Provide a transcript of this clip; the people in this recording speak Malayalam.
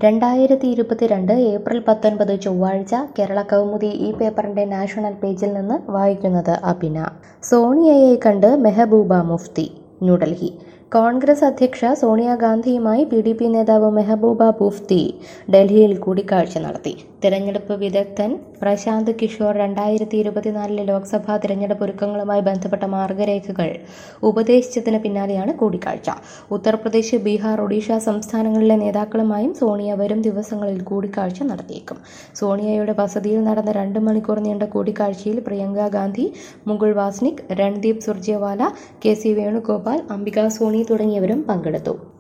രണ്ടായിരത്തി ഇരുപത്തിരണ്ട് ഏപ്രിൽ പത്തൊൻപത് ചൊവ്വാഴ്ച കേരള കൗമുദി ഈ പേപ്പറിന്റെ നാഷണൽ പേജിൽ നിന്ന് വായിക്കുന്നത് അഭിന സോണിയയെ കണ്ട് മെഹബൂബ മുഫ്തി ന്യൂഡൽഹി കോൺഗ്രസ് അധ്യക്ഷ സോണിയാഗാന്ധിയുമായി പി ഡി പി നേതാവ് മെഹബൂബ മുഫ്തി ഡൽഹിയിൽ കൂടിക്കാഴ്ച നടത്തി തിരഞ്ഞെടുപ്പ് വിദഗ്ധൻ പ്രശാന്ത് കിഷോർ രണ്ടായിരത്തി ഇരുപത്തിനാലിലെ ലോക്സഭാ തിരഞ്ഞെടുപ്പ് ഒരുക്കങ്ങളുമായി ബന്ധപ്പെട്ട മാർഗരേഖകൾ ഉപദേശിച്ചതിന് പിന്നാലെയാണ് കൂടിക്കാഴ്ച ഉത്തർപ്രദേശ് ബീഹാർ ഒഡീഷ സംസ്ഥാനങ്ങളിലെ നേതാക്കളുമായും സോണിയ വരും ദിവസങ്ങളിൽ കൂടിക്കാഴ്ച നടത്തിയേക്കും സോണിയയുടെ വസതിയിൽ നടന്ന രണ്ട് മണിക്കൂർ നീണ്ട കൂടിക്കാഴ്ചയിൽ പ്രിയങ്ക ഗാന്ധി മുകുൾ വാസ്നിക് രൺദീപ് സുർജേവാല കെ സി വേണുഗോപാൽ അംബിക സോണി തുടങ്ങിയവരും പങ്കെടുത്തു